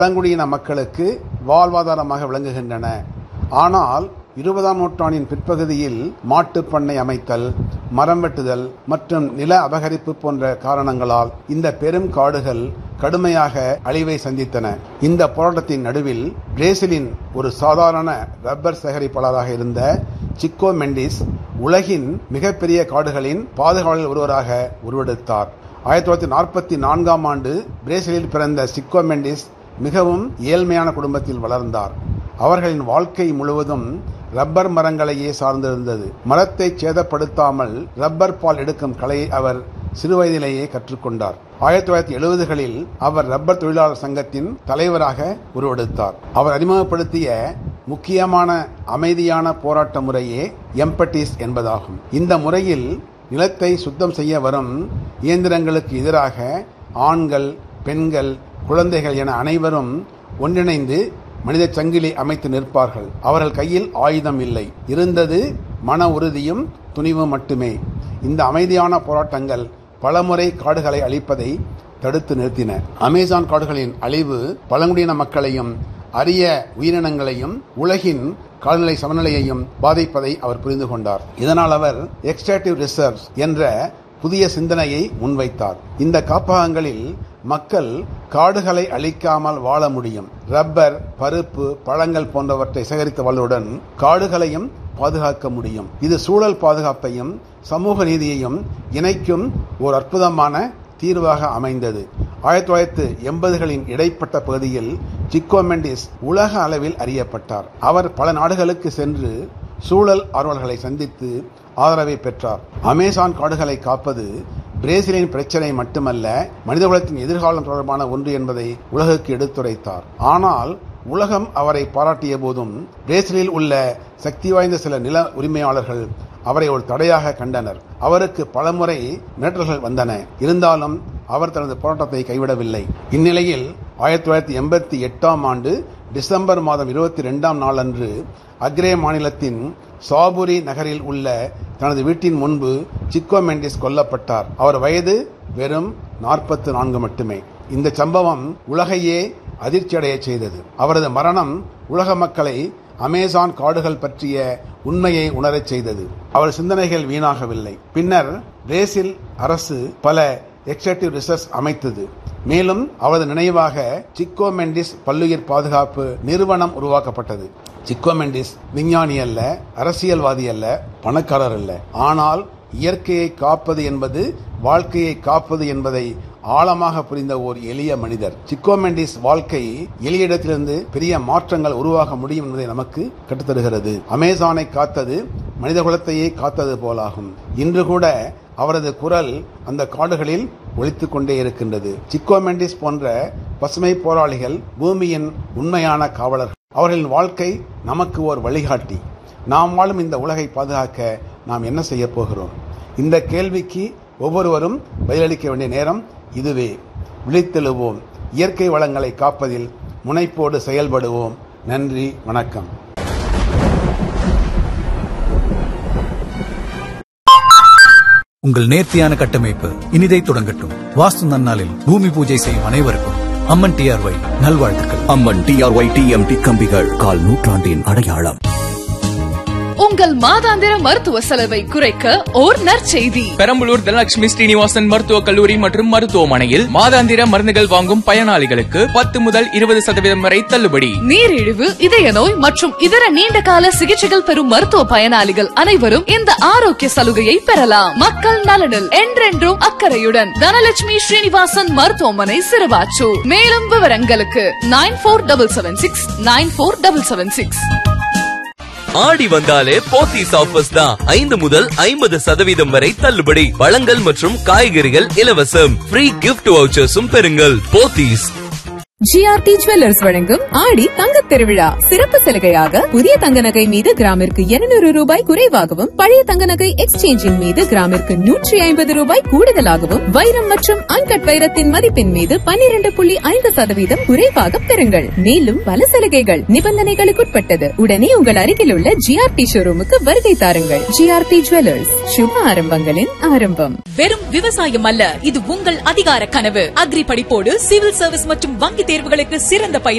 பழங்குடியின மக்களுக்கு வாழ்வாதாரமாக விளங்குகின்றன ஆனால் இருபதாம் நூற்றாண்டின் பிற்பகுதியில் மாட்டுப் பண்ணை அமைத்தல் மரம் வெட்டுதல் மற்றும் நில அபகரிப்பு போன்ற காரணங்களால் இந்த பெரும் காடுகள் கடுமையாக அழிவை சந்தித்தன இந்த போராட்டத்தின் நடுவில் பிரேசிலின் ஒரு சாதாரண ரப்பர் சேகரிப்பாளராக இருந்த சிக்கோ மெண்டிஸ் உலகின் மிகப்பெரிய காடுகளின் பாதுகாவலர் ஒருவராக உருவெடுத்தார் ஆயிரத்தி தொள்ளாயிரத்தி நாற்பத்தி நான்காம் ஆண்டு பிரேசிலில் பிறந்த சிக்கோ மெண்டிஸ் மிகவும் ஏழ்மையான குடும்பத்தில் வளர்ந்தார் அவர்களின் வாழ்க்கை முழுவதும் ரப்பர் மரங்களையே சார்ந்திருந்தது மரத்தை சேதப்படுத்தாமல் ரப்பர் பால் எடுக்கும் கலையை அவர் சிறுவயதிலேயே கற்றுக்கொண்டார் ஆயிரத்தி தொள்ளாயிரத்தி எழுபதுகளில் அவர் ரப்பர் தொழிலாளர் சங்கத்தின் தலைவராக உருவெடுத்தார் அவர் அறிமுகப்படுத்திய முக்கியமான அமைதியான போராட்ட முறையே எம்பட்டிஸ் என்பதாகும் இந்த முறையில் நிலத்தை சுத்தம் செய்ய வரும் இயந்திரங்களுக்கு எதிராக ஆண்கள் பெண்கள் குழந்தைகள் என அனைவரும் ஒன்றிணைந்து மனித சங்கிலி அமைத்து நிற்பார்கள் அவர்கள் கையில் ஆயுதம் இல்லை இருந்தது மன உறுதியும் துணிவும் மட்டுமே இந்த அமைதியான போராட்டங்கள் பலமுறை காடுகளை அழிப்பதை தடுத்து நிறுத்தின அமேசான் காடுகளின் அழிவு பழங்குடியின மக்களையும் அரிய உயிரினங்களையும் உலகின் கால்நிலை சமநிலையையும் பாதிப்பதை அவர் புரிந்து கொண்டார் இதனால் அவர் எக்ஸ்ட்ராக்டிவ் ரிசர்வ்ஸ் என்ற புதிய சிந்தனையை முன்வைத்தார் இந்த காப்பகங்களில் மக்கள் காடுகளை அழிக்காமல் வாழ முடியும் ரப்பர் பருப்பு பழங்கள் போன்றவற்றை சேகரித்து வாழ்வதுடன் காடுகளையும் பாதுகாக்க முடியும் இது சூழல் பாதுகாப்பையும் சமூக நீதியையும் இணைக்கும் ஒரு அற்புதமான தீர்வாக அமைந்தது ஆயிரத்தி தொள்ளாயிரத்து எண்பதுகளின் இடைப்பட்ட பகுதியில் சிக்கோ மெண்டிஸ் உலக அளவில் அறியப்பட்டார் அவர் பல நாடுகளுக்கு சென்று சூழல் ஆர்வலர்களை சந்தித்து ஆதரவை பெற்றார் அமேசான் காடுகளை காப்பது பிரேசிலின் பிரச்சனை மட்டுமல்ல மனிதகுலத்தின் எதிர்காலம் தொடர்பான ஒன்று என்பதை உலகுக்கு எடுத்துரைத்தார் ஆனால் உலகம் அவரை பாராட்டிய போதும் பிரேசிலில் உள்ள சக்தி வாய்ந்த சில நில உரிமையாளர்கள் அவரை ஒரு தடையாக கண்டனர் அவருக்கு பலமுறை மிரட்டல்கள் வந்தன இருந்தாலும் அவர் தனது போராட்டத்தை கைவிடவில்லை இந்நிலையில் ஆயிரத்தி தொள்ளாயிரத்தி எண்பத்தி எட்டாம் ஆண்டு டிசம்பர் மாதம் இருபத்தி ரெண்டாம் நாளன்று அக்ரே மாநிலத்தின் சாபுரி நகரில் உள்ள தனது வீட்டின் முன்பு சிக்கோ மெண்டிஸ் கொல்லப்பட்டார் அவர் வயது வெறும் நாற்பத்து நான்கு மட்டுமே இந்த சம்பவம் உலகையே அதிர்ச்சியடைய செய்தது அவரது மரணம் உலக மக்களை அமேசான் காடுகள் பற்றிய உண்மையை உணரச் செய்தது அவர் சிந்தனைகள் வீணாகவில்லை பின்னர் பிரேசில் அரசு பல எக்ஸாக்டிவ் ரிசர்ச் அமைத்தது மேலும் அவரது நினைவாக சிக்கோ மெண்டிஸ் பல்லுயிர் பாதுகாப்பு நிறுவனம் உருவாக்கப்பட்டது சிக்கோ மெண்டிஸ் விஞ்ஞானி அல்ல அரசியல்வாதி அல்ல பணக்காரர் அல்ல ஆனால் இயற்கையை காப்பது என்பது வாழ்க்கையை காப்பது என்பதை ஆழமாக புரிந்த ஓர் எளிய மனிதர் சிக்கோ மெண்டிஸ் வாழ்க்கை எளிய இடத்திலிருந்து பெரிய மாற்றங்கள் உருவாக முடியும் என்பதை நமக்கு கற்றுத்தருகிறது அமேசானை காத்தது மனித குலத்தையே காத்தது போலாகும் இன்று கூட அவரது குரல் அந்த காடுகளில் ஒலித்துக் கொண்டே இருக்கின்றது சிக்கோ மெண்டிஸ் போன்ற பசுமை போராளிகள் பூமியின் உண்மையான காவலர்கள் அவர்களின் வாழ்க்கை நமக்கு ஓர் வழிகாட்டி நாம் வாழும் இந்த உலகை பாதுகாக்க நாம் என்ன செய்ய போகிறோம் இந்த கேள்விக்கு ஒவ்வொருவரும் பதிலளிக்க வேண்டிய நேரம் இதுவே விழித்தெழுவோம் இயற்கை வளங்களை காப்பதில் முனைப்போடு செயல்படுவோம் நன்றி வணக்கம் உங்கள் நேர்த்தியான கட்டமைப்பு இனிதை தொடங்கட்டும் வாஸ்து நன்னாளில் பூமி பூஜை செய்யும் அனைவருக்கும் அம்மன் டிஆர்ஒய் நல்வாழ்த்துக்கள் அம்மன் டிஆர்ஒய் டிஎம்டி கம்பிகள் கால் நூற்றாண்டின் அடையாளம் உங்கள் மாதாந்திர மருத்துவ செலவை குறைக்க ஓர் நற்செய்தி பெரம்பலூர் தனலட்சுமி ஸ்ரீனிவாசன் மருத்துவக் கல்லூரி மற்றும் மருத்துவமனையில் மாதாந்திர மருந்துகள் வாங்கும் பயனாளிகளுக்கு பத்து முதல் இருபது சதவீதம் வரை தள்ளுபடி நீரிழிவு இதய நோய் மற்றும் இதர நீண்ட கால சிகிச்சைகள் பெறும் மருத்துவ பயனாளிகள் அனைவரும் இந்த ஆரோக்கிய சலுகையை பெறலாம் மக்கள் நலனில் என்றென்றும் அக்கறையுடன் தனலட்சுமி ஸ்ரீனிவாசன் மருத்துவமனை சிறுவாச்சூர் மேலும் விவரங்களுக்கு nine four double seven six nine four double seven six Aadi வந்தாலே போத்தீஸ் ஆஃபர்ஸ் தான் ஐந்து முதல் ஐம்பது சதவீதம் வரை தள்ளுபடி பழங்கள் மற்றும் காய்கறிகள் இலவசம் ஃப்ரீ கிஃப்ட் வவுச்சர்ஸும் பெறுங்கள் போத்தீஸ் ஜிஆர்டி ஜுவல்லர்ஸ் வழங்கும் ஆடி தங்கத் திருவிழா சிறப்பு சலுகையாக புதிய தங்க நகை மீது கிராமிற்கு 200 ரூபாய் குறைவாகவும் பழைய தங்க நகை எக்ஸ்சேஞ்சின் மீது கிராமிற்கு நூற்றி ஐம்பது ரூபாய் கூடுதலாகவும் வைரம் மற்றும் அன்கட் வைரத்தின் மதிப்பின் மீது 12.5% புள்ளி ஐந்து சதவீதம் குறைவாக பெறுங்கள் மேலும் பல சலுகைகள் நிபந்தனைகளுக்குட்பட்டது உடனே உங்கள் அருகில் உள்ள ஜிஆர்டி ஷோரூமுக்கு வருகை தாருங்கள் ஜிஆர்டி ஜுவல்லர்ஸ் சுப ஆரம்பங்களின் ஆரம்பம் வெறும் விவசாயம் அல்ல இது உங்கள் அதிகார கனவு அக்ரி படிப்போடு சிவில் சர்வீஸ் மற்றும் வங்கி தேர்வுகளுக்கு சிறந்த பயிற்சி